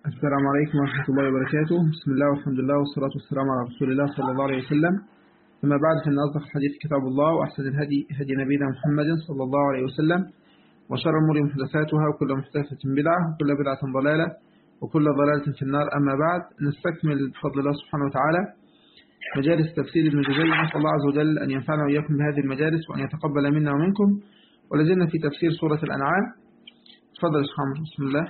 السلام عليكم ورحمة الله وبركاته بسم الله والحمد لله والصلاة والسلام على رسول الله صلى الله عليه وسلم أما بعد فإن أصدق الحديث كتاب الله وأحسن الهدي هدي نبينا محمد صلى الله عليه وسلم وشر الأمور محدثاتها وكل محدثة بدعة وكل بدعة ضلالة وكل ضلالة في النار أما بعد نستكمل بفضل الله سبحانه وتعالى مجالس تفسير ابن جزي نسأل الله عز وجل أن ينفعنا وإياكم بهذه المجالس وأن يتقبل منا ومنكم ولازلنا في تفسير سورة الأنعام تفضل يا شيخ عمرو بسم الله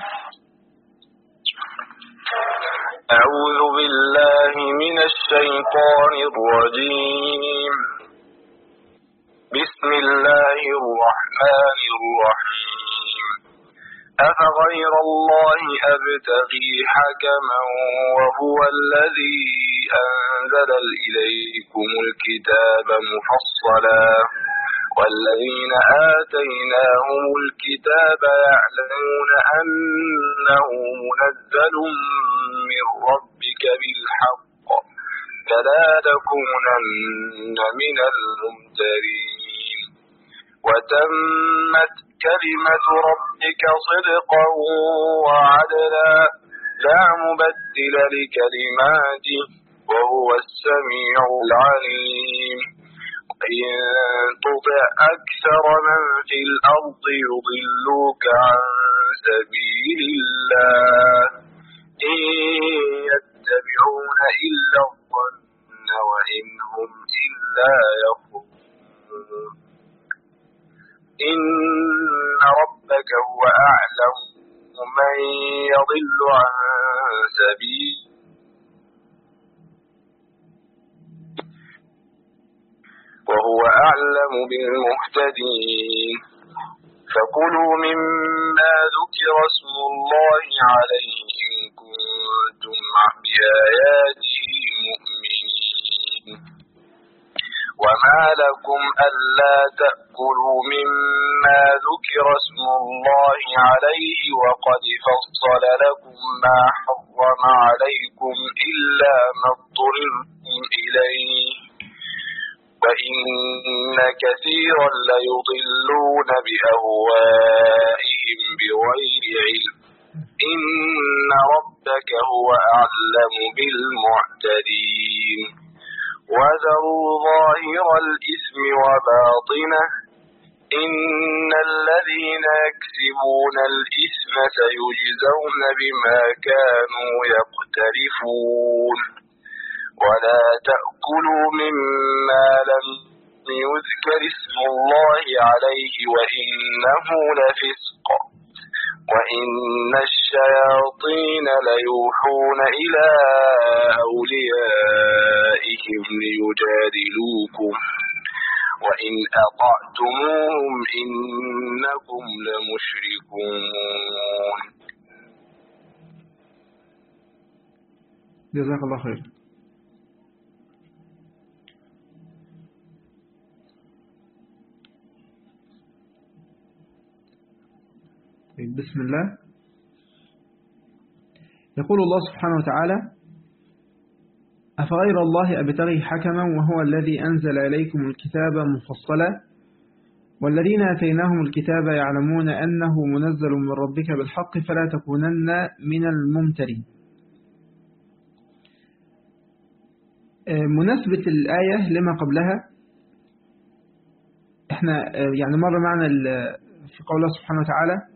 أعوذ بالله من الشيطان الرجيم بسم الله الرحمن الرحيم أفغير الله أبتغي حكما وهو الذي أنزل إليكم الكتاب مفصلا والذين آتيناهم الكتاب يعلمون أنه منزل من ربك بالحق فلا تكونن من الممترين وتمت كلمة ربك صدقا وعدلا لا مبدل لكلماته وهو السميع العليم وإن تطع أكثر من في الأرض يضلوك عن سبيل الله إن يتبعون إلا الظن وإن هم إلا يخرجون إن ربك هو أعلم من يضل عن سبيل وهو أعلم بالمهتدين فكلوا مما ذكر اسم الله عليه إن كنتم بآياته مؤمنين وما لكم ألا تأكلوا مما ذكر اسم الله عليه وقد فصل لكم ما حرم عليكم إلا ما اضطررتم إليه وإن كثيرا ليضلون بأهوائهم بغير علم إن ربك هو أعلم بالمعتدين وذروا ظاهر الإثم وباطنه إن الذين يكسبون الإثم سيجزون بما كانوا يقترفون ولا تأكلوا مما لم يذكر اسم الله عليه وإنه لفسق وإن الشياطين ليوحون إلى أوليائهم ليجادلوكم وإن أطعتموهم إنكم لمشركون جزاك الله خير بسم الله يقول الله سبحانه وتعالى أفغير الله أبتغي حكما وهو الذي أنزل إليكم الكتاب مفصلا والذين أتيناهم الكتاب يعلمون أنه منزل من ربك بالحق فلا تكونن من الممترين مناسبة الآية لما قبلها احنا يعني مر معنا في قول الله سبحانه وتعالى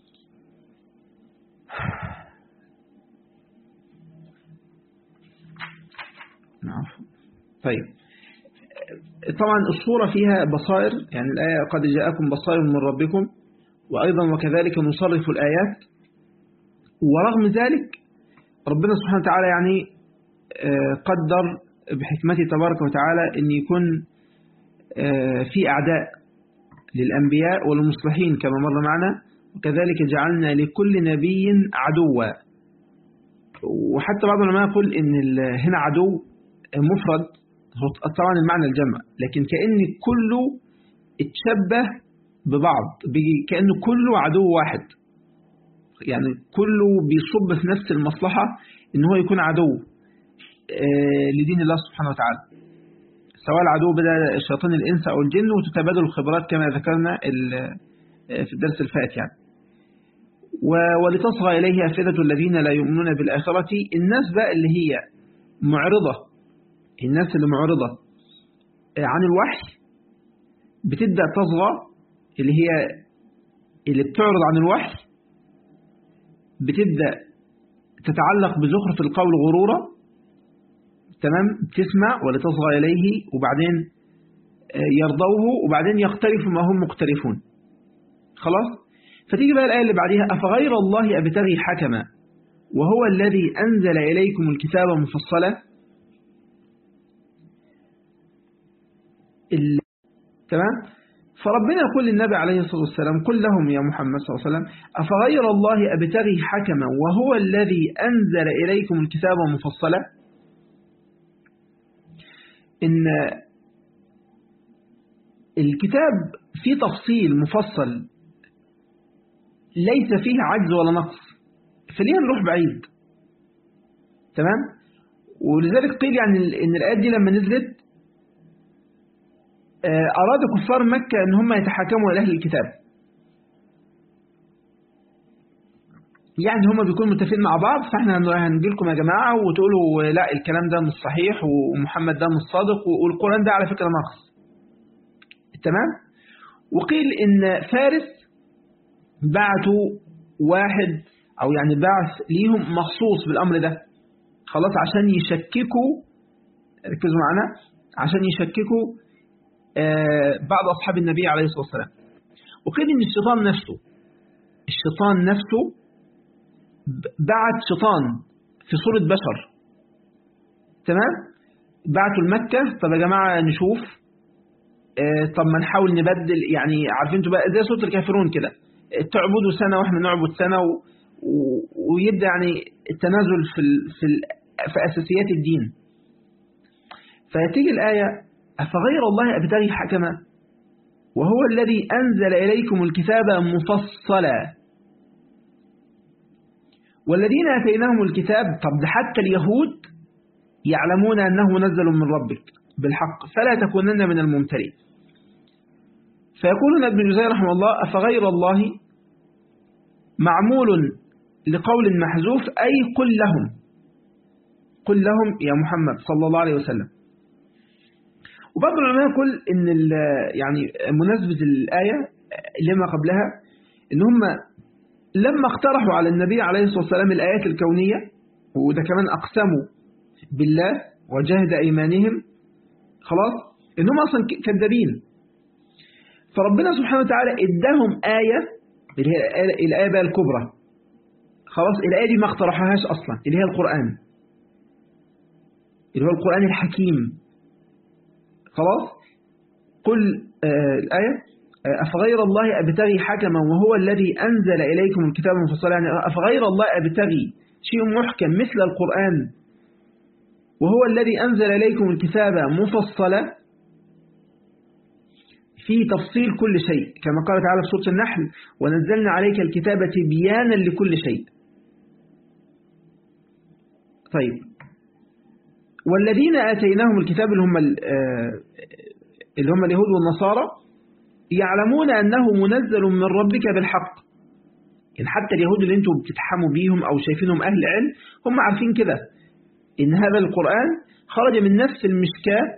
طيب طبعا الصورة فيها بصائر يعني الآية قد جاءكم بصائر من ربكم وأيضا وكذلك نصرف الآيات ورغم ذلك ربنا سبحانه وتعالى يعني قدر بحكمته تبارك وتعالى أن يكون في أعداء للأنبياء والمصلحين كما مر معنا وكذلك جعلنا لكل نبي عدوا وحتى بعض العلماء يقول ان هنا عدو مفرد هو طبعا المعنى الجمع لكن كأن كله اتشبه ببعض كأنه كله عدو واحد يعني كله بيصب في نفس المصلحة ان هو يكون عدو لدين الله سبحانه وتعالى سواء العدو بدأ شياطين الإنس أو الجن وتتبادل الخبرات كما ذكرنا في الدرس الفائت يعني ولتصغى إليه أفئدة الذين لا يؤمنون بالآخرة الناس بقى اللي هي معرضة الناس اللي معرضة عن الوحي بتبدأ تصغى اللي هي اللي بتعرض عن الوحي بتبدأ تتعلق بزخرف القول غرورا تمام تسمع ولتصغى إليه وبعدين يرضوه وبعدين يقترفوا ما هم مقترفون خلاص فتيجي بقى الآية اللي بعديها أفغير الله أبتغي حكما وهو الذي أنزل إليكم الكتاب مفصلا تمام فربنا يقول للنبي عليه الصلاة والسلام قل لهم يا محمد صلى الله عليه وسلم أفغير الله أبتغي حكما وهو الذي أنزل إليكم الكتاب مفصلا إن الكتاب فيه تفصيل مفصل ليس فيه عجز ولا نقص فليه نروح بعيد تمام ولذلك قيل يعني ان الآيات دي لما نزلت أراد كفار مكة ان هم يتحاكموا إلى أهل الكتاب يعني هم بيكونوا متفقين مع بعض فاحنا هنجي لكم يا جماعة وتقولوا لا الكلام ده مش صحيح ومحمد ده مش صادق والقرآن ده على فكرة ناقص تمام وقيل ان فارس بعتوا واحد او يعني بعث ليهم مخصوص بالامر ده خلاص عشان يشككوا ركزوا معنا عشان يشككوا بعض اصحاب النبي عليه الصلاه والسلام وقيل ان الشيطان نفسه الشيطان نفسه بعت شيطان في صورة بشر تمام بعتوا لمكة طب يا جماعة نشوف طب ما نحاول نبدل يعني عارفين انتوا بقى زي سورة الكافرون كده تعبدوا سنة واحنا نعبد سنة و... و... ويبدأ يعني التنازل في ال... في ال... في أساسيات الدين فتيجي الآية أفغير الله أبتغي حكما وهو الذي أنزل إليكم الكتاب مفصلا والذين آتيناهم الكتاب طب ده حتى اليهود يعلمون أنه منزل من ربك بالحق فلا تكونن من الممترين فيقول ابن جزي رحمه الله أفغير الله معمول لقول محذوف أي قل لهم قل لهم يا محمد صلى الله عليه وسلم وبعض العلماء يقول إن يعني مناسبة الآية لما قبلها إن هم لما اقترحوا على النبي عليه الصلاة والسلام الآيات الكونية وده كمان أقسموا بالله وجهد أيمانهم خلاص إنهم أصلا كذابين فربنا سبحانه وتعالى اداهم آية اللي هي الآية بقى الكبرى خلاص الآية دي ما اقترحهاش أصلا اللي هي القرآن اللي هو القرآن الحكيم خلاص قل آه الآية آه أفغير الله أبتغي حكما وهو الذي أنزل إليكم الكتاب المفصل يعني أفغير الله أبتغي شيء محكم مثل القرآن وهو الذي أنزل إليكم الكتاب مفصلا في تفصيل كل شيء كما قال تعالى في سورة النحل ونزلنا عليك الكتاب بيانا لكل شيء طيب والذين آتيناهم الكتاب اللي هم اللي هم اليهود والنصارى يعلمون أنه منزل من ربك بالحق يعني حتى اليهود اللي انتم بتتحموا بيهم أو شايفينهم أهل علم هم عارفين كده إن هذا القرآن خرج من نفس المشكاة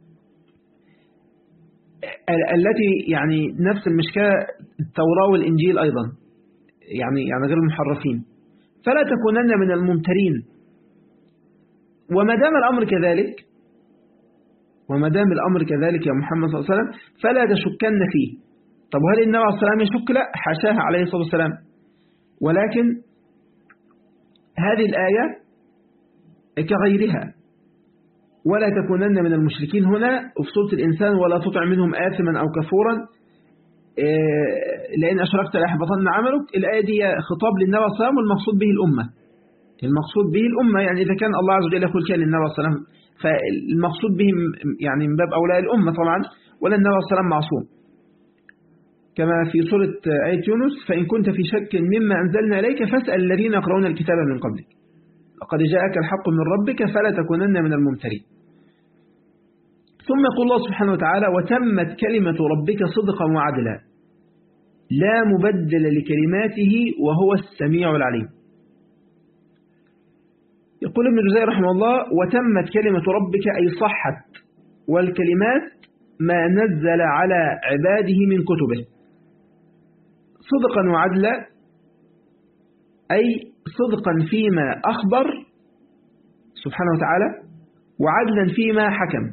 التي يعني نفس المشكاة التوراة والإنجيل أيضا يعني يعني غير المحرفين فلا تكونن من الممترين وما دام الأمر كذلك وما دام الأمر كذلك يا محمد صلى الله عليه وسلم فلا تشكن فيه طب وهل النبي عليه الصلاة والسلام يشك لا حاشاها عليه الصلاة والسلام ولكن هذه الآية كغيرها ولا تكونن من المشركين هنا في سورة الإنسان ولا تطع منهم آثما أو كفورا لأن أشركت لأحبطن عملك الآية دي خطاب للنبي صلى الله عليه وسلم والمقصود به الأمة المقصود به الأمة يعني إذا كان الله عز وجل يقول كان للنبي صلى الله عليه وسلم فالمقصود به يعني من باب أولاء الأمة طبعا ولا النبي صلى الله عليه وسلم معصوم كما في سورة آية يونس فإن كنت في شك مما أنزلنا إليك فاسأل الذين يقرؤون الكتاب من قبلك لقد جاءك الحق من ربك فلا تكونن من الممترين ثم يقول الله سبحانه وتعالى وتمت كلمة ربك صدقا وعدلا لا مبدل لكلماته وهو السميع العليم يقول ابن جزير رحمه الله وتمت كلمة ربك أي صحت والكلمات ما نزل على عباده من كتبه صدقا وعدلا أي صدقا فيما أخبر سبحانه وتعالى وعدلا فيما حكم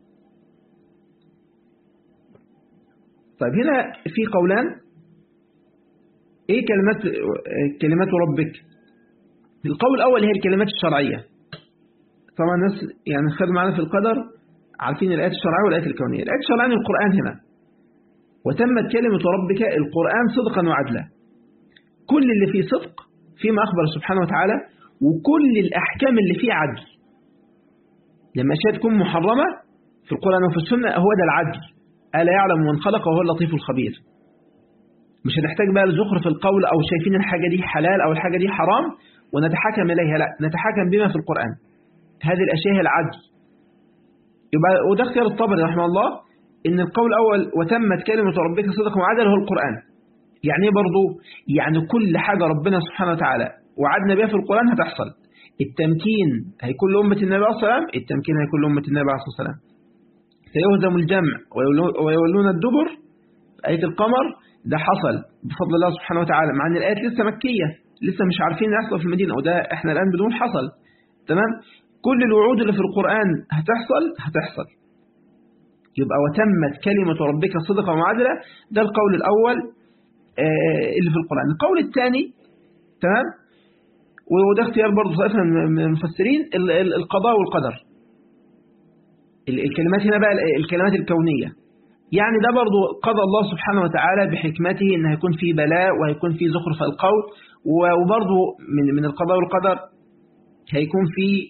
طيب هنا في قولان ايه كلمات كلمات ربك القول الاول هي الكلمات الشرعيه طبعا الناس يعني خدوا معنا في القدر عارفين الايات الشرعيه والايات الكونيه الايات الشرعيه القران هنا وتمت كلمه ربك القران صدقا وعدلا كل اللي فيه صدق فيما اخبر سبحانه وتعالى وكل الاحكام اللي فيه عدل لما اشياء تكون محرمه في القران وفي السنه هو ده العدل الا يعلم من خلق وهو اللطيف الخبير مش هنحتاج بقى لزخرف القول او شايفين الحاجه دي حلال او الحاجه دي حرام ونتحكم إليها لا نتحكم بما في القرآن هذه الأشياء هي العدل يبقى وده اختيار الطبري رحمه الله إن القول الأول وتمت كلمة ربك صدقا وعدل هو القرآن يعني ايه برضه يعني كل حاجة ربنا سبحانه وتعالى وعدنا بها في القرآن هتحصل التمكين هيكون لأمة النبي عليه الصلاة والسلام التمكين هيكون لأمة النبي عليه الصلاة والسلام سيهزم الجمع ويولون الدبر آية القمر ده حصل بفضل الله سبحانه وتعالى مع أن الآيات لسه مكية لسه مش عارفين يحصل في المدينة وده احنا الآن بدون حصل تمام كل الوعود اللي في القرآن هتحصل هتحصل يبقى وتمت كلمة ربك صدقا وعدلا ده القول الأول اللي في القرآن القول الثاني تمام وده اختيار برضه طائفة من المفسرين القضاء والقدر الكلمات هنا بقى الكلمات الكونية يعني ده برضه قضى الله سبحانه وتعالى بحكمته ان هيكون في بلاء وهيكون في زخرف القول وبرضه من من القضاء والقدر هيكون في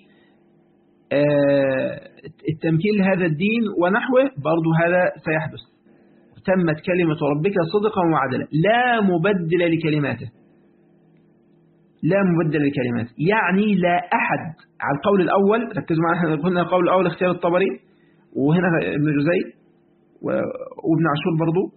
التمكين لهذا الدين ونحوه برضه هذا سيحدث تمت كلمة ربك صدقا وعدلا لا مبدل لكلماته لا مبدل لكلماته يعني لا أحد على القول الأول ركزوا معنا احنا قلنا القول الأول اختيار الطبري وهنا ابن جزي وابن عاشور برضو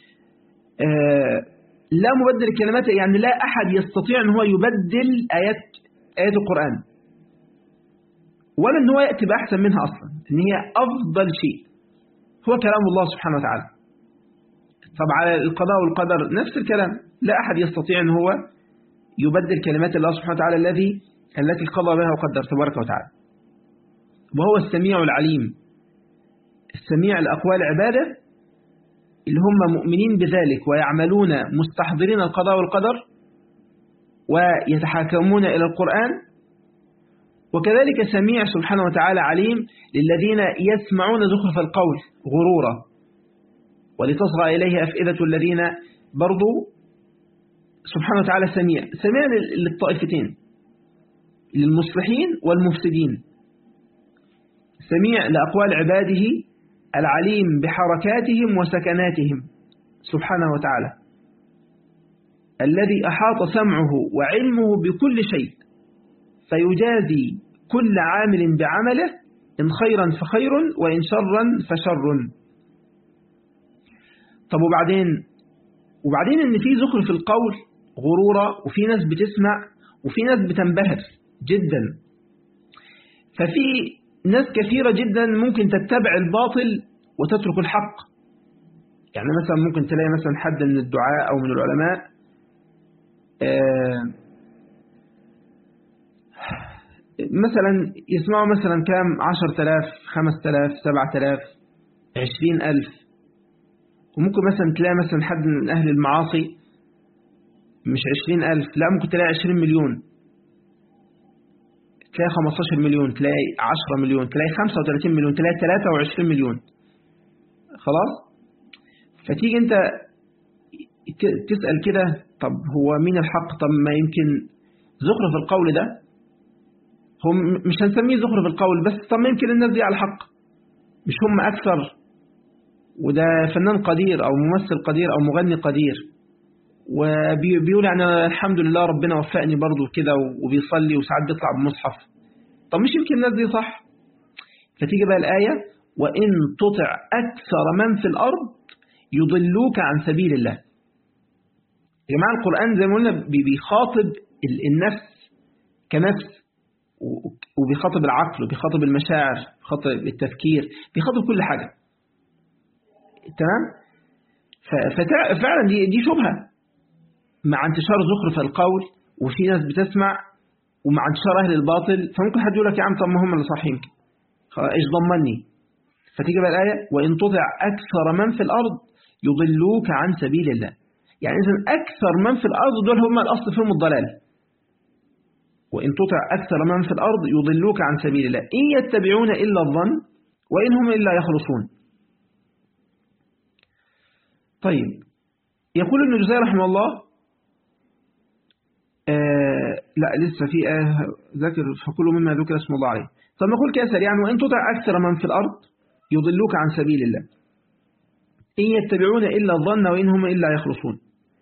لا مبدل الكلمات يعني لا أحد يستطيع أن هو يبدل آيات آيات القرآن ولا أن هو يأتي بأحسن منها أصلا أن هي أفضل شيء هو كلام الله سبحانه وتعالى طب على القضاء والقدر نفس الكلام لا أحد يستطيع أن هو يبدل كلمات الله سبحانه وتعالى الذي التي قضى بها وقدر تبارك وتعالى وهو السميع العليم السميع لأقوال عباده اللي هم مؤمنين بذلك ويعملون مستحضرين القضاء والقدر ويتحاكمون إلى القرآن وكذلك سميع سبحانه وتعالى عليم للذين يسمعون زخرف القول غرورا ولتصغى إليه أفئدة الذين برضو سبحانه وتعالى سميع سميع للطائفتين للمصلحين والمفسدين سميع لأقوال عباده العليم بحركاتهم وسكناتهم سبحانه وتعالى الذي أحاط سمعه وعلمه بكل شيء فيجازي كل عامل بعمله إن خيرا فخير وإن شرا فشر طب وبعدين وبعدين إن في زخر في القول غرورة وفي ناس بتسمع وفي ناس بتنبهر جدا ففي ناس كثيرة جدا ممكن تتبع الباطل وتترك الحق يعني مثلا ممكن تلاقي مثلا حد من الدعاء أو من العلماء مثلا يسمعوا مثلا كام عشر تلاف خمس تلاف سبع تلاف عشرين ألف وممكن مثلا تلاقي مثلا حد من أهل المعاصي مش عشرين ألف لا ممكن تلاقي عشرين مليون تلاقي 15 مليون تلاقي 10 مليون تلاقي 35 مليون تلاقي 23 مليون خلاص فتيجي انت تسأل كده طب هو مين الحق طب ما يمكن زخرف القول ده هو مش هنسميه زخرف القول بس طب ما يمكن الناس دي على الحق مش هم أكثر وده فنان قدير أو ممثل قدير أو مغني قدير وبيقول يعني الحمد لله ربنا وفقني برضو كده وبيصلي وساعات بيطلع بمصحف طب مش يمكن الناس دي صح فتيجي بقى الآية وإن تطع أكثر من في الأرض يضلوك عن سبيل الله يا جماعة القرآن زي ما قلنا بيخاطب النفس كنفس وبيخاطب العقل وبيخاطب المشاعر بيخاطب التفكير بيخاطب كل حاجة تمام ففعلا دي, دي شبهة مع انتشار زخرف القول وفي ناس بتسمع ومع انتشار أهل الباطل فممكن حد يقول لك يا عم طب ما هم اللي صحيح يمكن ايش ضمني فتيجي بقى الآية وإن تطع أكثر من في الأرض يضلوك عن سبيل الله يعني إذن أكثر من في الأرض دول هم الأصل فيهم الضلال وإن تطع أكثر من في الأرض يضلوك عن سبيل الله إن يتبعون إلا الظن وإن هم إلا يخرصون طيب يقول ابن جزي رحمه الله آه لا لسه في آية ذكر فكل مما ذكر اسم الله عليه طب نقول كده سريعا وإن تطع أكثر من في الأرض يضلوك عن سبيل الله إن يتبعون إلا الظن وإن هم إلا يخرصون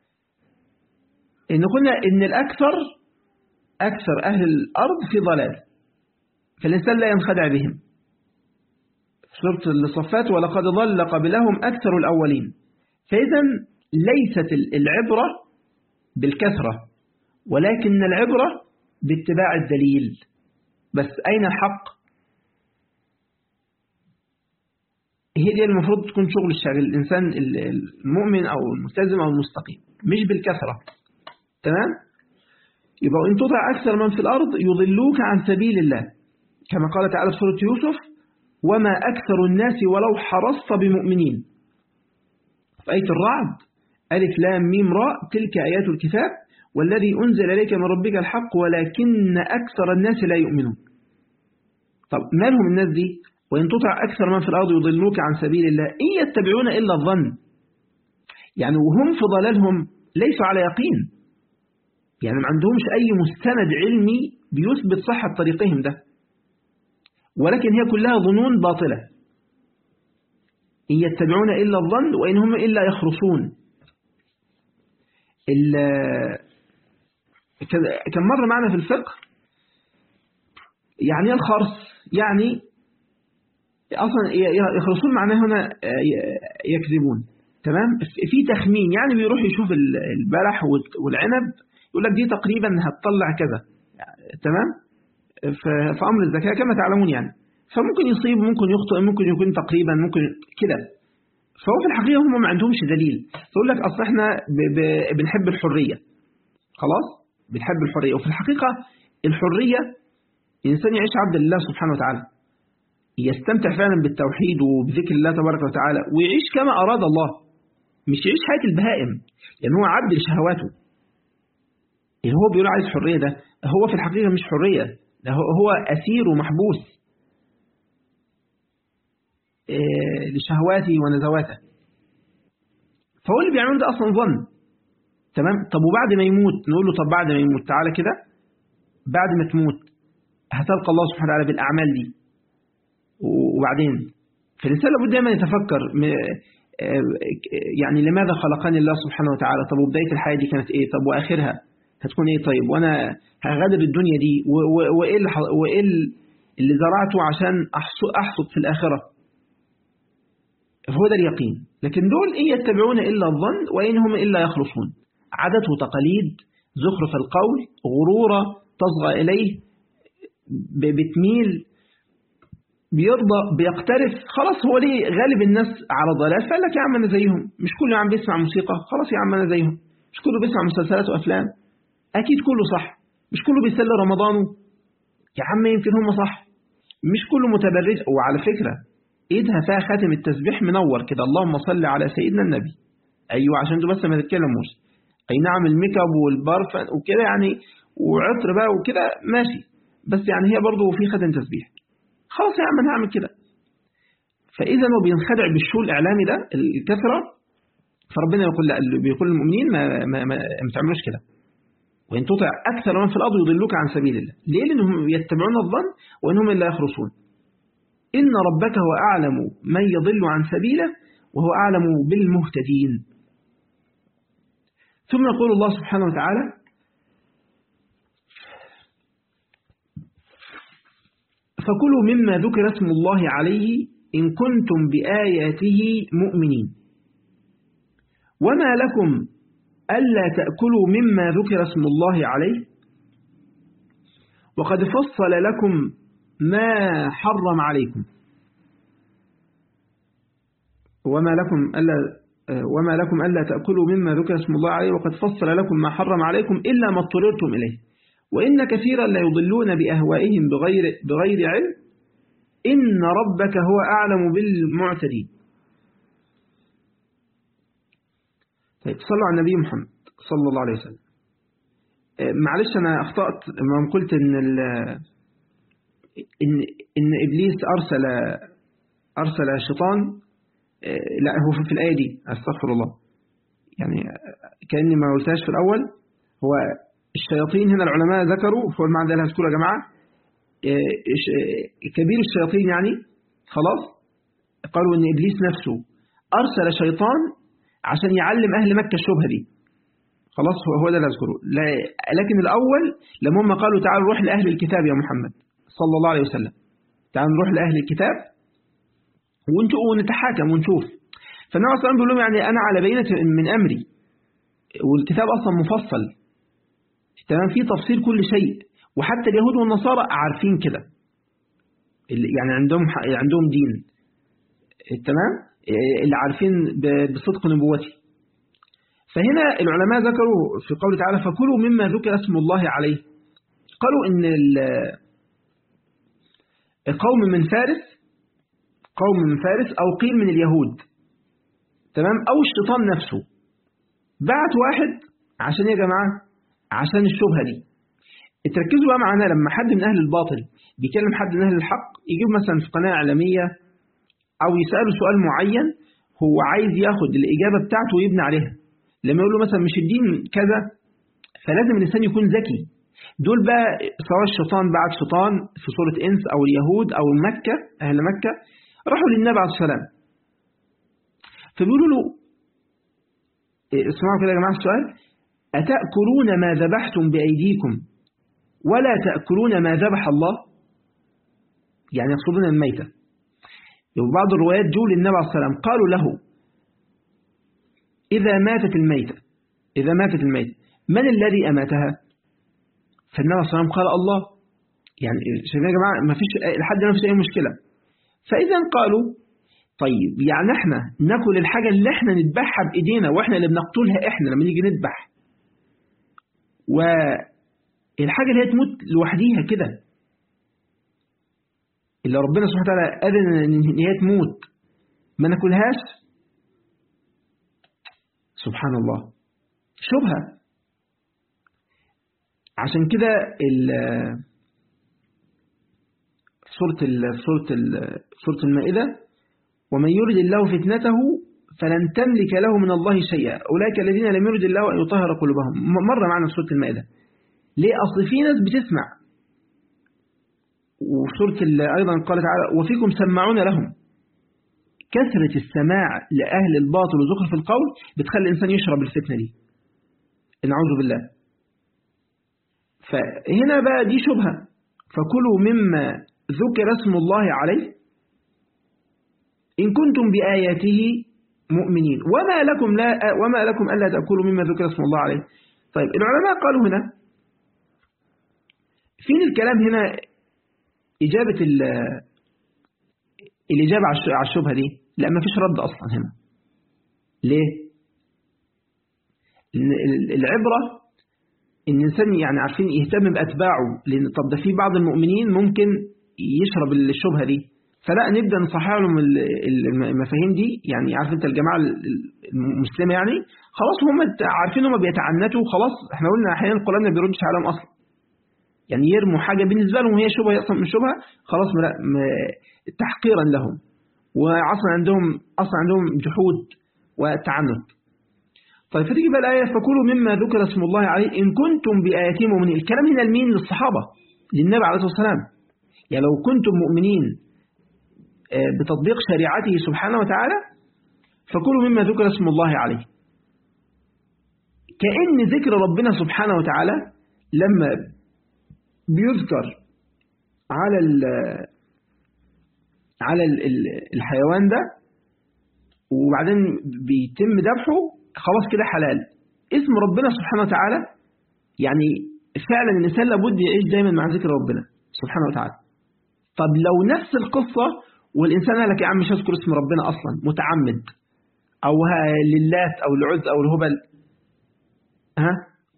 إن قلنا إن الأكثر أكثر أهل الأرض في ضلال فالإنسان لا ينخدع بهم سورة الصفات ولقد ضل قبلهم أكثر الأولين فإذا ليست العبرة بالكثرة ولكن العبرة باتباع الدليل بس أين الحق هي دي المفروض تكون شغل الشاغل الإنسان المؤمن أو الملتزم أو المستقيم مش بالكثرة تمام يبقى إن تطع أكثر من في الأرض يضلوك عن سبيل الله كما قال تعالى في سورة يوسف وما أكثر الناس ولو حرصت بمؤمنين في آية الرعد ألف لام ميم راء تلك آيات الكتاب والذي أنزل إليك من ربك الحق ولكن أكثر الناس لا يؤمنون طب ما لهم الناس دي وإن تطع أكثر من في الأرض يضلوك عن سبيل الله إن يتبعون إلا الظن يعني وهم في ضلالهم ليسوا على يقين يعني ما عندهمش أي مستند علمي بيثبت صحة طريقهم ده ولكن هي كلها ظنون باطلة إن يتبعون إلا الظن وإن هم إلا يخرصون كم مرة معنا في الفقه يعني الخرص يعني أصلا يخرصون معناه هنا يكذبون تمام في تخمين يعني بيروح يشوف البلح والعنب يقول لك دي تقريبا هتطلع كذا تمام في أمر الزكاة كما تعلمون يعني فممكن يصيب ممكن يخطئ ممكن يكون تقريبا ممكن كده فهو في الحقيقة هم ما عندهمش دليل تقول لك أصل احنا بنحب الحرية خلاص بنحب الحرية وفي الحقيقة الحرية الإنسان يعيش عبد لله سبحانه وتعالى يستمتع فعلا بالتوحيد وبذكر الله تبارك وتعالى ويعيش كما أراد الله مش يعيش حياة البهائم لأن هو عبد لشهواته اللي هو بيقول عايز حرية ده هو في الحقيقة مش حرية ده هو أسير ومحبوس لشهواته ونزواته فهو اللي بيعمل ده أصلا ظن تمام طب وبعد ما يموت نقول له طب بعد ما يموت تعالى كده بعد ما تموت هتلقى الله سبحانه وتعالى بالأعمال دي وبعدين فالإنسان لابد دايما يتفكر يعني لماذا خلقني الله سبحانه وتعالى طب وبداية الحياة دي كانت إيه طب وآخرها هتكون إيه طيب وأنا هغادر الدنيا دي وإيه اللي, وإيه اللي زرعته عشان أحصد في الآخرة فهو ده اليقين لكن دول إن يتبعون إلا الظن وإن هم إلا يخرصون عادات وتقاليد زخرف القول غرورة تصغى إليه بتميل بيرضى بيقترف خلاص هو ليه غالب الناس على ضلال فقال لك يا عم أنا زيهم مش كله عم بيسمع موسيقى خلاص يا عم أنا زيهم مش كله بيسمع مسلسلات وأفلام أكيد كله صح مش كله بيسلي رمضانه يا عم يمكن هم صح مش كله متبرج وعلى فكرة ايدها فيها خاتم التسبيح منور كده اللهم صل على سيدنا النبي ايوه عشان انتوا بس ما تتكلموش اي نعم الميك اب والبرفان وكده يعني وعطر بقى وكده ماشي بس يعني هي برضه في خاتم تسبيح خلاص يا عم انا هعمل كده فاذا هو بينخدع بالشو الاعلامي ده الكثره فربنا يقول لا بيقول للمؤمنين ما ما, ما, ما تعملوش كده وإن تطع أكثر من في الأرض يضلوك عن سبيل الله ليه لأنهم يتبعون الظن وإنهم إلا يخرصون إن ربك هو أعلم من يضل عن سبيله وهو أعلم بالمهتدين ثم يقول الله سبحانه وتعالى فكلوا مما ذكر اسم الله عليه إن كنتم بآياته مؤمنين وما لكم ألا تأكلوا مما ذكر اسم الله عليه وقد فصل لكم ما حرم عليكم وما لكم ألا وما لكم ألا تأكلوا مما ذكر اسم الله عليه وقد فصل لكم ما حرم عليكم إلا ما اضطررتم إليه وإن كثيرا لا يضلون بأهوائهم بغير, بغير علم إن ربك هو أعلم بالمعتدين طيب صلوا على النبي محمد صلى الله عليه وسلم معلش أنا أخطأت لما قلت إن, إن, إن إبليس أرسل أرسل الشيطان لا هو في الآية دي أستغفر الله يعني كأني ما قلتهاش في الأول هو الشياطين هنا العلماء ذكروا هو المعنى ده هذكره يا جماعة كبير الشياطين يعني خلاص قالوا إن إبليس نفسه أرسل شيطان عشان يعلم أهل مكة الشبهة دي خلاص هو ده اللي أذكره لكن الأول لما هم قالوا تعالوا نروح لأهل الكتاب يا محمد صلى الله عليه وسلم تعالوا نروح لأهل الكتاب ونتحاكم ونشوف فالنبي صلى الله عليه وسلم بيقول لهم يعني أنا على بينة من أمري والكتاب أصلا مفصل تمام فيه تفصيل كل شيء وحتى اليهود والنصارى عارفين كده يعني عندهم عندهم دين تمام اللي عارفين بصدق نبوتي فهنا العلماء ذكروا في قوله تعالى فكلوا مما ذكر اسم الله عليه قالوا ان قوم من فارس قوم من فارس أو قيل من اليهود تمام أو الشيطان نفسه بعت واحد عشان يا جماعة عشان الشبهة دي اتركزوا بقى معانا لما حد من أهل الباطل بيكلم حد من أهل الحق يجيب مثلا في قناة إعلامية أو يسأله سؤال معين هو عايز ياخد الإجابة بتاعته ويبني عليها لما يقول له مثلا مش الدين كذا فلازم الإنسان يكون ذكي دول بقى سواء الشيطان بعد شيطان في صورة إنس أو اليهود أو مكة أهل مكة راحوا للنبي عليه السلام فبيقولوا له اسمعوا كده يا جماعة السؤال أتأكلون ما ذبحتم بأيديكم ولا تأكلون ما ذبح الله يعني يقصدون الميتة بعض الروايات جو للنبي عليه السلام قالوا له إذا ماتت الميتة إذا ماتت الميتة من الذي أماتها فالنبي عليه السلام قال الله يعني شايفين يا جماعة ما فيش لحد ما فيش أي مشكلة فإذا قالوا طيب يعني احنا ناكل الحاجة اللي احنا نذبحها بإيدينا واحنا اللي بنقتلها احنا لما نيجي نذبح والحاجة اللي هي تموت لوحديها كده اللي ربنا سبحانه وتعالى أذن إن هي تموت ما ناكلهاش سبحان الله شبهة عشان كده سورة سورة سورة المائدة ومن يرد الله فتنته فلن تملك له من الله شيئا أولئك الذين لم يرد الله أن يطهر قلوبهم مرة معنا في سورة المائدة ليه أصل في ناس بتسمع وسورة أيضا قال تعالى وفيكم سمعون لهم كثرة السماع لأهل الباطل وزخرف القول بتخلي الإنسان يشرب الفتنة دي نعوذ بالله فهنا بقى دي شبهة فكلوا مما ذكر اسم الله عليه إن كنتم بآياته مؤمنين وما لكم لا وما لكم ألا تأكلوا مما ذكر اسم الله عليه طيب العلماء قالوا هنا فين الكلام هنا إجابة الإجابة على الشبهة دي لا ما فيش رد أصلا هنا ليه العبرة إن الإنسان يعني عارفين يهتم بأتباعه لأن طب ده في بعض المؤمنين ممكن يشرب الشبهة دي فلا نبدأ نصحح لهم المفاهيم دي يعني عارف انت الجماعة المسلمة يعني خلاص هم عارفين هم بيتعنتوا خلاص احنا قلنا احيانا القرآن ما بيردش عليهم اصلا يعني يرموا حاجة بالنسبة لهم هي شبهة اصلا من شبهة خلاص تحقيرا لهم واصلا عندهم اصلا عندهم جحود وتعنت طيب فتيجي بقى الآية فكلوا مما ذكر اسم الله عليه إن كنتم بآياتهم مؤمنين الكلام هنا لمين للصحابة للنبي عليه الصلاة والسلام يعني لو كنتم مؤمنين بتطبيق شريعته سبحانه وتعالى فكلوا مما ذكر اسم الله عليه كأن ذكر ربنا سبحانه وتعالى لما بيذكر على ال على ال الحيوان ده وبعدين بيتم ذبحه خلاص كده حلال اسم ربنا سبحانه وتعالى يعني فعلا الإنسان لابد يعيش دايما مع ذكر ربنا سبحانه وتعالى طب لو نفس القصة والإنسان قال لك يا عم مش هذكر اسم ربنا أصلا متعمد أو للات أو العز أو الهبل ها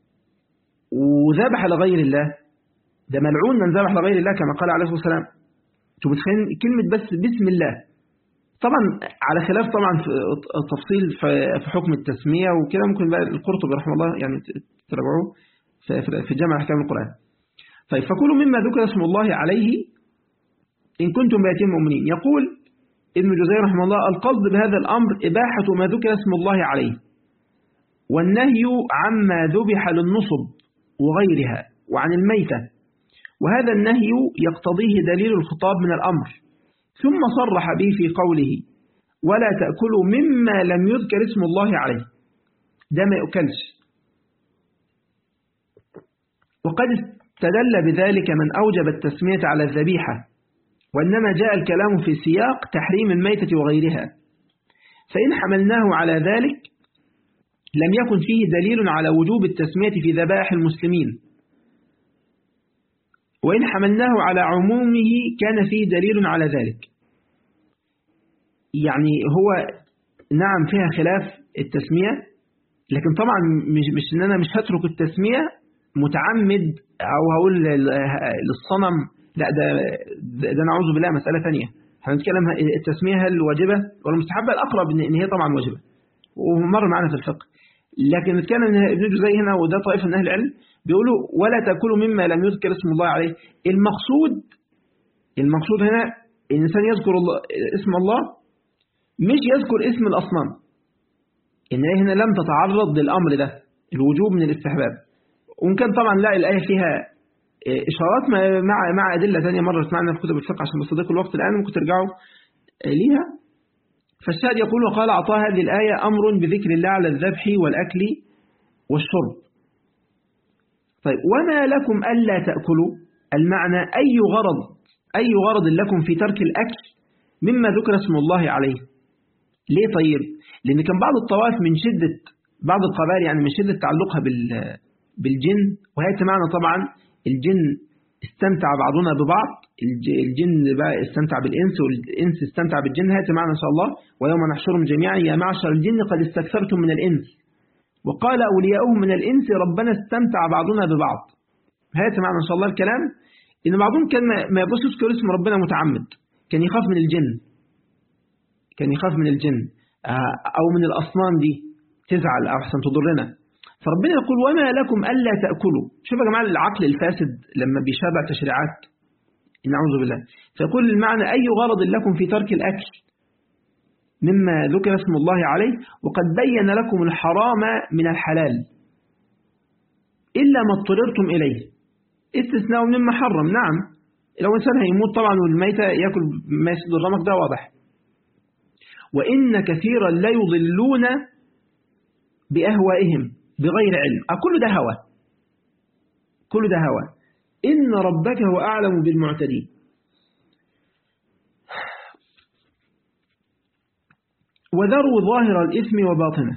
وذبح لغير الله ده ملعون من ذبح لغير الله كما قال عليه الصلاة والسلام انتوا متخيلين كلمة بس بسم الله طبعا على خلاف طبعا في تفصيل في حكم التسمية وكده ممكن بقى القرطبي رحمه الله يعني تراجعوه في جامع أحكام القرآن طيب فكلوا مما ذكر اسم الله عليه إن كنتم بيتين مؤمنين يقول ابن جزير رحمه الله القصد بهذا الأمر إباحة ما ذكر اسم الله عليه والنهي عما ذبح للنصب وغيرها وعن الميتة وهذا النهي يقتضيه دليل الخطاب من الأمر ثم صرح به في قوله ولا تأكلوا مما لم يذكر اسم الله عليه ده ما يؤكلش وقد استدل بذلك من أوجب التسمية على الذبيحة وإنما جاء الكلام في سياق تحريم الميتة وغيرها فإن حملناه على ذلك لم يكن فيه دليل على وجوب التسمية في ذبائح المسلمين وإن حملناه على عمومه كان فيه دليل على ذلك يعني هو نعم فيها خلاف التسمية لكن طبعا مش, مش ان انا مش هترك التسمية متعمد او هقول للصنم لا ده ده نعوذ بالله مسألة ثانية هنتكلم التسمية هل واجبة ولا مستحبة الأقرب إن هي طبعا واجبة ومر معنا في الفقه لكن نتكلم ان ابن جزي هنا وده طائفة من أهل العلم بيقولوا ولا تأكلوا مما لم يذكر اسم الله عليه المقصود المقصود هنا الإنسان يذكر الله اسم الله مش يذكر اسم الأصنام إن هنا لم تتعرض للأمر ده الوجوب من الاستحباب وإن كان طبعا لا الآية فيها إشارات مع مع أدلة ثانية مرة سمعنا في كتب الفقه عشان بصدق الوقت الآن ممكن ترجعوا ليها فالشاهد يقول وقال أعطاه هذه الآية أمر بذكر الله على الذبح والأكل والشرب طيب وما لكم ألا تأكلوا المعنى أي غرض أي غرض لكم في ترك الأكل مما ذكر اسم الله عليه ليه طيب لأن كان بعض الطوائف من شدة بعض القبائل يعني من شدة تعلقها بالجن وهي معنى طبعا الجن استمتع بعضنا ببعض الجن بقى استمتع بالإنس والإنس استمتع بالجن هات معنا إن شاء الله ويوم نحشرهم جميعا يا معشر الجن قد استكثرتم من الإنس وقال أولياؤهم من الإنس ربنا استمتع بعضنا ببعض هات معنا إن شاء الله الكلام إن بعضهم كان ما يبص يذكر اسم ربنا متعمد كان يخاف من الجن كان يخاف من الجن أو من الأصنام دي تزعل أو أحسن تضرنا فربنا يقول وما لكم ألا تأكلوا شوف يا جماعة العقل الفاسد لما بيشابع تشريعات نعوذ بالله فيقول المعنى أي غرض لكم في ترك الأكل مما ذكر اسم الله عليه وقد بين لكم الحرام من الحلال إلا ما اضطررتم إليه استثناء مما حرم نعم لو إنسان هيموت طبعا والميتة يأكل ما يسد الرمق ده واضح وإن كثيرا لا يضلون بأهوائهم بغير علم كل ده هوى كل ده هوى إن ربك هو أعلم بالمعتدين وذروا ظاهر الإثم وباطنه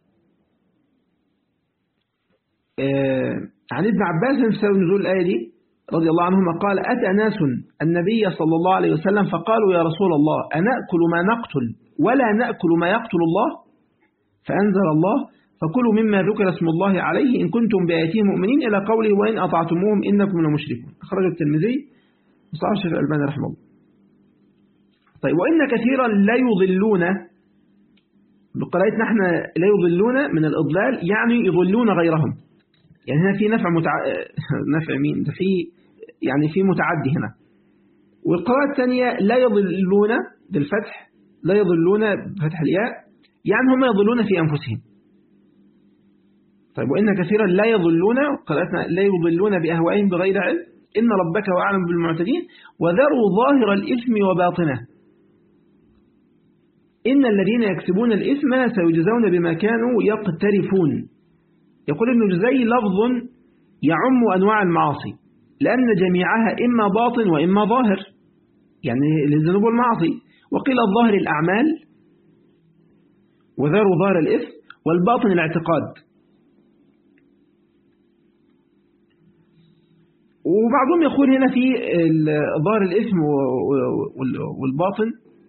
آه عن ابن عباس في سبب نزول الآية دي رضي الله عنهما قال أتى ناس النبي صلى الله عليه وسلم فقالوا يا رسول الله أنأكل ما نقتل ولا نأكل ما يقتل الله فأنزل الله فكلوا مما ذكر اسم الله عليه إن كنتم بآياته مؤمنين إلى قوله وإن أطعتموهم إنكم لمشركون أخرج الترمذي وصححه الشيخ الألباني رحمه الله طيب وإن كثيرا لا يضلون بقراءتنا احنا لا يضلون من الإضلال يعني يضلون غيرهم يعني هنا في نفع متع... نفع مين ده في يعني في متعدي هنا والقراءة الثانية لا يضلون بالفتح لا يضلون بفتح الياء يعني هم يضلون في أنفسهم طيب وإن كثيرا لا يضلون قراءتنا لا يضلون بأهوائهم بغير علم إن ربك هو أعلم بالمعتدين وذروا ظاهر الإثم وباطنه إن الذين يكسبون الإثم سيجزون بما كانوا يقترفون يقول ابن جزي لفظ يعم أنواع المعاصي لأن جميعها إما باطن وإما ظاهر يعني للذنوب والمعاصي وقيل الظاهر الأعمال وذروا ظاهر الإثم والباطن الاعتقاد وبعضهم يقول هنا في ظاهر الاسم والباطن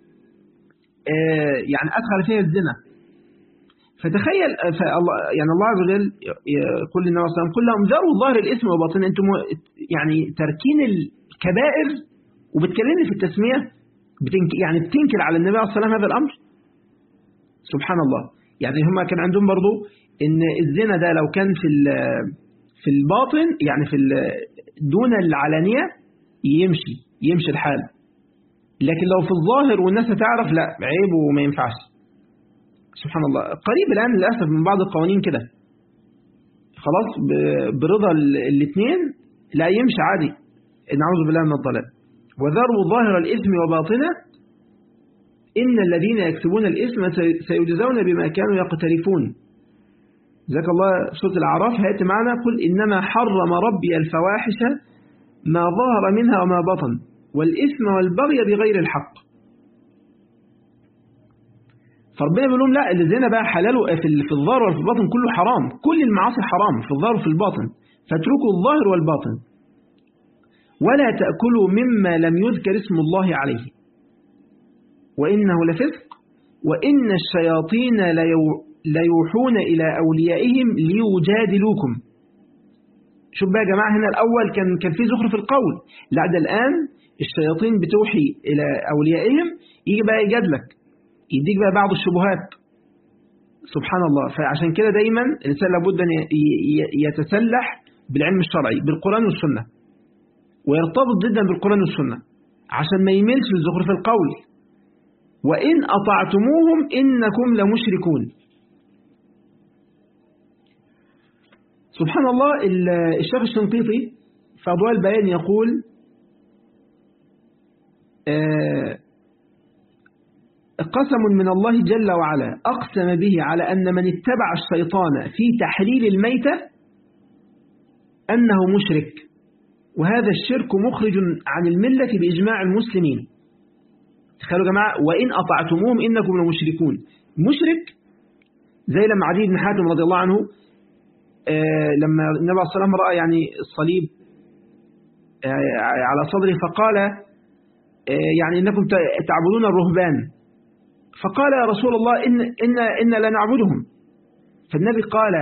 يعني أدخل فيها الزنا فتخيل فالله يعني الله عز وجل يقول للنبي صلى الله عليه وسلم قل لهم ذروا ظاهر الاسم وباطنه انتم يعني تركين الكبائر وبتكلمني في التسميه بتنك يعني بتنكر على النبي عليه الصلاه والسلام هذا الامر سبحان الله يعني هم كان عندهم برضو ان الزنا ده لو كان في في الباطن يعني في دون العلانيه يمشي يمشي الحال لكن لو في الظاهر والناس هتعرف لا عيب وما ينفعش سبحان الله قريب الآن للأسف من بعض القوانين كده خلاص برضا الاثنين لا يمشي عادي نعوذ بالله من الضلال وذروا ظاهر الإثم وباطنه إن الذين يكسبون الإثم سيجزون بما كانوا يقترفون ذاك الله سورة الأعراف هيأتي معنا قل إنما حرم ربي الفواحش ما ظهر منها وما بطن والإثم والبغي بغير الحق فربنا بيقول لهم لا الزنا بقى حلاله في في الظاهر وفي الباطن كله حرام كل المعاصي حرام في الظاهر وفي الباطن فاتركوا الظاهر والباطن ولا تأكلوا مما لم يذكر اسم الله عليه وإنه لفسق وإن الشياطين ليوحون إلى أوليائهم ليجادلوكم شوف بقى يا جماعة هنا الأول كان كان في زخرف القول لا ده الآن الشياطين بتوحي إلى أوليائهم يجي بقى يجادلك يديك بقى بعض الشبهات سبحان الله فعشان كده دايما الإنسان لابد أن يتسلح بالعلم الشرعي بالقرآن والسنة ويرتبط جدا بالقرآن والسنة عشان ما يميلش لزخرف القول وإن أطعتموهم إنكم لمشركون سبحان الله الشيخ الشنقيطي في أضواء البيان يقول آه قسم من الله جل وعلا أقسم به على أن من اتبع الشيطان في تحليل الميتة أنه مشرك وهذا الشرك مخرج عن الملة بإجماع المسلمين تخيلوا يا جماعة وإن أطعتموهم إنكم لمشركون مشرك زي لما عدي بن حاتم رضي الله عنه آه لما النبي عليه الصلاة والسلام رأى يعني الصليب آه على صدره فقال آه يعني إنكم تعبدون الرهبان فقال يا رسول الله إن, إن, إن لا نعبدهم فالنبي قال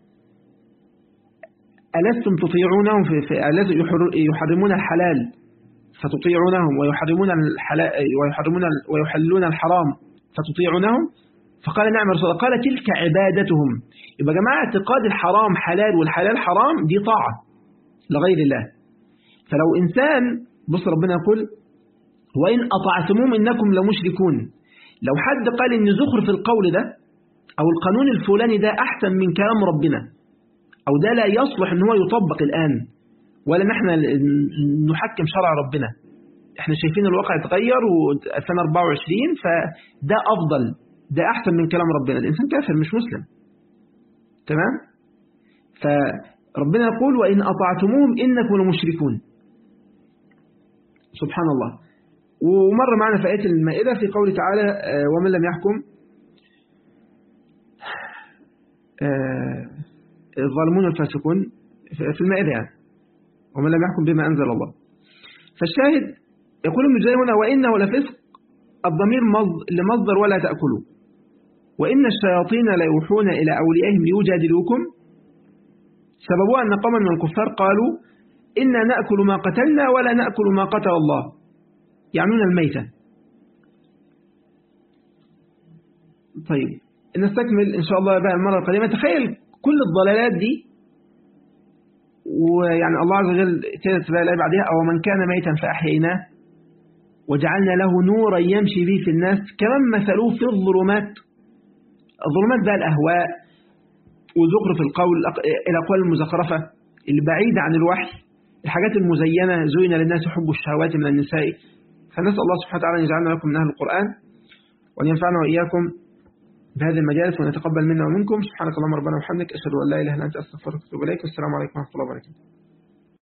ألستم تطيعونهم في, في يحرمون الحلال فتطيعونهم ويحرمون الحلال ويحرمون ويحلون الحرام فتطيعونهم فقال نعم رسول الله قال تلك عبادتهم يبقى جماعة اعتقاد الحرام حلال والحلال حرام دي طاعة لغير الله فلو إنسان بص ربنا يقول وإن أطعتموهم إنكم لمشركون لو حد قال إن زخرف القول ده أو القانون الفلاني ده أحسن من كلام ربنا أو ده لا يصلح إن هو يطبق الآن ولا نحن نحكم شرع ربنا احنا شايفين الواقع يتغير وسنة 24 فده أفضل ده أحسن من كلام ربنا الإنسان كافر مش مسلم تمام فربنا يقول وإن أطعتموهم إنكم لمشركون سبحان الله ومر معنا في آية المائدة في قوله تعالى ومن لم يحكم الظالمون الفاسقون في المائدة يعني ومن لم يحكم بما أنزل الله فالشاهد يقول ابن هنا وإنه لفسق الضمير لمصدر ولا تأكلوا وإن الشياطين ليوحون إلى أوليائهم ليجادلوكم سببها أن قوما من الكفار قالوا إنا نأكل ما قتلنا ولا نأكل ما قتل الله يعنون الميتة طيب نستكمل إن شاء الله بقى المرة القادمة تخيل كل الضلالات دي ويعني الله عز وجل تلت بقى الآية بعدها أو من كان ميتا فأحييناه وجعلنا له نورا يمشي به في الناس كمن مثلوه في الظلمات الظلمات بقى الأهواء وزخرف القول الأقوال المزخرفة البعيدة عن الوحي الحاجات المزينة زين للناس حب الشهوات من النساء فنسأل الله سبحانه وتعالى أن يجعلنا لكم من أهل القرآن وأن ينفعنا وإياكم بهذه المجالس وأن يتقبل منا ومنكم سبحانك اللهم ربنا وبحمدك أشهد أن لا إله إلا أنت أستغفرك وأتوب إليك والسلام عليكم ورحمة الله وبركاته